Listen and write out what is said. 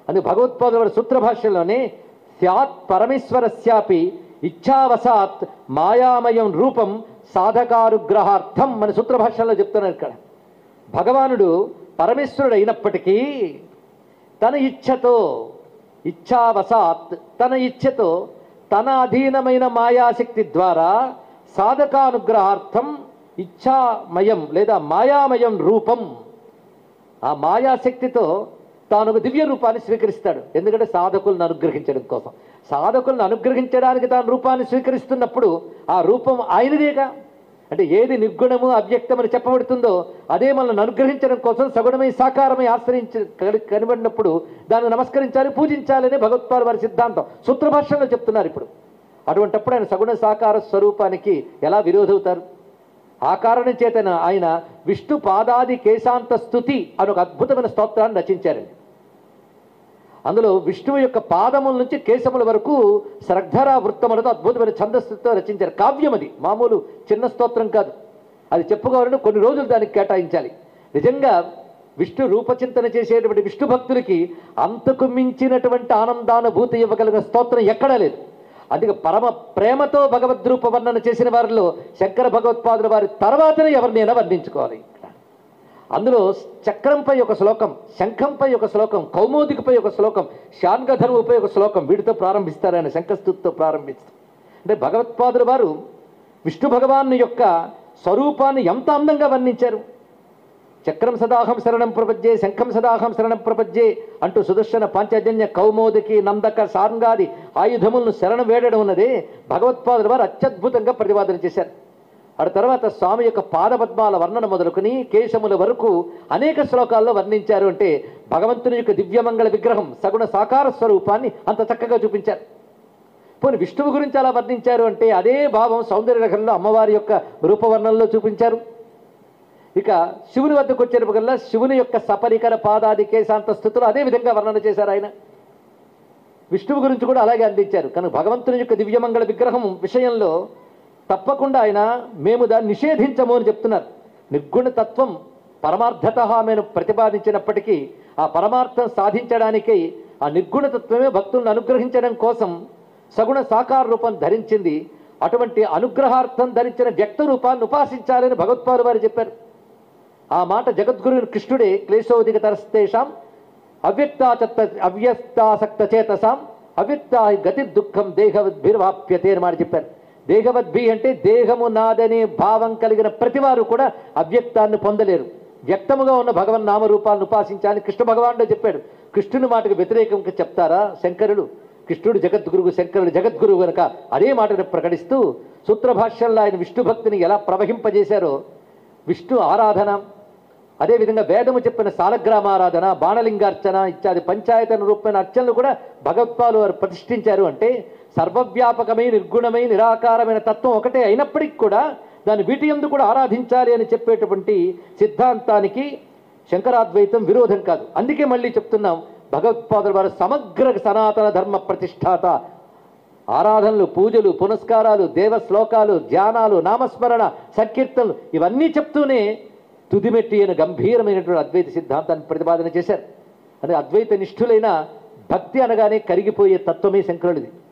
అది భగవత్పాదుల వారి సూత్ర భాష్యంలోనే స్యాత్ పరమేశ్వరస్యాపి ఇచ్ఛావశాత్ మాయామయం రూపం సాధకానుగ్రహార్థం మన సూత్ర భాష్యంలో చెప్తున్నారు ఇక్కడ భగవానుడు పరమేశ్వరుడు అయినప్పటికీ తన ఇచ్ఛతో ఇచ్ఛావశాత్ తన ఇచ్ఛతో తన అధీనమైన మాయాశక్తి ద్వారా సాధకానుగ్రహార్థం ఇచ్ఛామయం లేదా మాయామయం రూపం ఆ మాయాశక్తితో తాను ఒక దివ్య రూపాన్ని స్వీకరిస్తాడు ఎందుకంటే సాధకులను అనుగ్రహించడం కోసం సాధకులను అనుగ్రహించడానికి తాను రూపాన్ని స్వీకరిస్తున్నప్పుడు ఆ రూపం ఆయనదేగా అంటే ఏది నిర్గుణము అవ్యక్తం అని చెప్పబడుతుందో అదే మనల్ని అనుగ్రహించడం కోసం సగుణమై సాకారమై ఆశ్రయించి కని- కనబడినప్పుడు దాన్ని నమస్కరించాలి పూజించాలని భగవత్పాల్ వారి సిద్ధాంతం సూత్రభాషలో చెప్తున్నారు ఇప్పుడు అటువంటప్పుడు ఆయన సగుణ సాకార స్వరూపానికి ఎలా విరోధవుతారు ఆ కారణం చేతన ఆయన విష్ణు పాదాది కేశాంత స్థుతి అని ఒక అద్భుతమైన స్తోత్రాన్ని రచించారండి అందులో విష్ణువు యొక్క పాదముల నుంచి కేశముల వరకు శ్రద్ధర వృత్తములతో అద్భుతమైన ఛందస్సుతో రచించారు కావ్యం అది మామూలు చిన్న స్తోత్రం కాదు అది చెప్పుకోవాలంటే కొన్ని రోజులు దానికి కేటాయించాలి నిజంగా విష్ణు రూపచింతన చేసేటువంటి విష్ణు భక్తులకి అంతకు మించినటువంటి ఆనందానుభూతి ఇవ్వగలిగిన స్తోత్రం ఎక్కడా లేదు అందుకే పరమ ప్రేమతో భగవద్రూప వర్ణన చేసిన వారిలో శంకర భగవత్పాదుల వారి తర్వాతనే ఎవరినైనా వర్ణించుకోవాలి ఇక్కడ అందులో చక్రంపై ఒక శ్లోకం శంఖంపై ఒక శ్లోకం కౌమోదికపై ఒక శ్లోకం శాన్గధర్వుపై ఒక శ్లోకం వీటితో ప్రారంభిస్తారు ఆయన శంఖస్థుతితో ప్రారంభిస్తారు అంటే భగవత్పాదుల వారు విష్ణు భగవాను యొక్క స్వరూపాన్ని ఎంత అందంగా వర్ణించారు చక్రం సదాహం శరణం ప్రపజ్యే శంఖం సదాహం శరణం ప్రపజ్యే అంటూ సుదర్శన పాంచజన్య కౌమోదికి నందక సాంగాది ఆయుధములను శరణం వేడడం ఉన్నదే భగవత్పాదుల వారు అత్యద్భుతంగా ప్రతిపాదన చేశారు ఆ తర్వాత స్వామి యొక్క పాదపద్మాల వర్ణన మొదలుకొని కేశముల వరకు అనేక శ్లోకాల్లో వర్ణించారు అంటే భగవంతుని యొక్క దివ్యమంగళ విగ్రహం సగుణ సాకార స్వరూపాన్ని అంత చక్కగా చూపించారు పోనీ విష్ణువు గురించి అలా వర్ణించారు అంటే అదే భావం సౌందర్యరకంలో అమ్మవారి యొక్క రూపవర్ణనలో చూపించారు ఇక శివుని వద్దకు వచ్చేటప్పటికల్లా శివుని యొక్క సపరికర పాదాది కేశాంత స్థుతులు అదే విధంగా వర్ణన చేశారు ఆయన విష్ణువు గురించి కూడా అలాగే అందించారు కనుక భగవంతుని యొక్క దివ్యమంగళ విగ్రహం విషయంలో తప్పకుండా ఆయన మేము దాన్ని నిషేధించము అని చెప్తున్నారు నిర్గుణ తత్వం పరమార్థత మేము ప్రతిపాదించినప్పటికీ ఆ పరమార్థం సాధించడానికి ఆ నిర్గుణ తత్వమే భక్తులను అనుగ్రహించడం కోసం సగుణ సాకార రూపం ధరించింది అటువంటి అనుగ్రహార్థం ధరించిన వ్యక్త రూపాన్ని ఉపాసించాలని భగవత్పాలు వారు చెప్పారు ఆ మాట జగద్గురు కృష్ణుడే క్లేశోదిక తరస్తేషాం అవ్యక్తాచత్త అవ్యక్తాసక్త చేతసాం అవ్యక్త గతి దుఃఖం దేహవద్భిర్వాప్యతే అని మాట చెప్పారు దేహవద్భి అంటే దేహము నాదనే భావం కలిగిన ప్రతివారు కూడా అవ్యక్తాన్ని పొందలేరు వ్యక్తముగా ఉన్న భగవన్ నామరూపాలను ఉపాసించాలని కృష్ణ భగవానుడే చెప్పాడు కృష్ణుని మాటకు వ్యతిరేకంగా చెప్తారా శంకరుడు కృష్ణుడు జగద్గురువు శంకరుడు జగద్గురువు గనక అదే మాటను ప్రకటిస్తూ సూత్రభాష్యంలో ఆయన విష్ణు భక్తిని ఎలా ప్రవహింపజేశారో విష్ణు ఆరాధన అదేవిధంగా వేదము చెప్పిన సాలగ్రామారాధన బాణలింగార్చన ఇత్యాది పంచాయతన రూపమైన అర్చనలు కూడా భగవత్పాలు వారు ప్రతిష్ఠించారు అంటే సర్వవ్యాపకమై నిర్గుణమై నిరాకారమైన తత్వం ఒకటే అయినప్పటికీ కూడా దాన్ని వీటి ఎందు కూడా ఆరాధించాలి అని చెప్పేటువంటి సిద్ధాంతానికి శంకరాద్వైతం విరోధం కాదు అందుకే మళ్ళీ చెప్తున్నాం భగవత్పాదుల వారు సమగ్ర సనాతన ధర్మ ప్రతిష్టాత ఆరాధనలు పూజలు పునస్కారాలు దేవ శ్లోకాలు ధ్యానాలు నామస్మరణ సంకీర్తనలు ఇవన్నీ చెప్తూనే తుదిమెట్టి అయిన గంభీరమైనటువంటి అద్వైత సిద్ధాంతాన్ని ప్రతిపాదన చేశారు అంటే అద్వైత నిష్ఠులైన భక్తి అనగానే కరిగిపోయే తత్వమే శంకరుడిది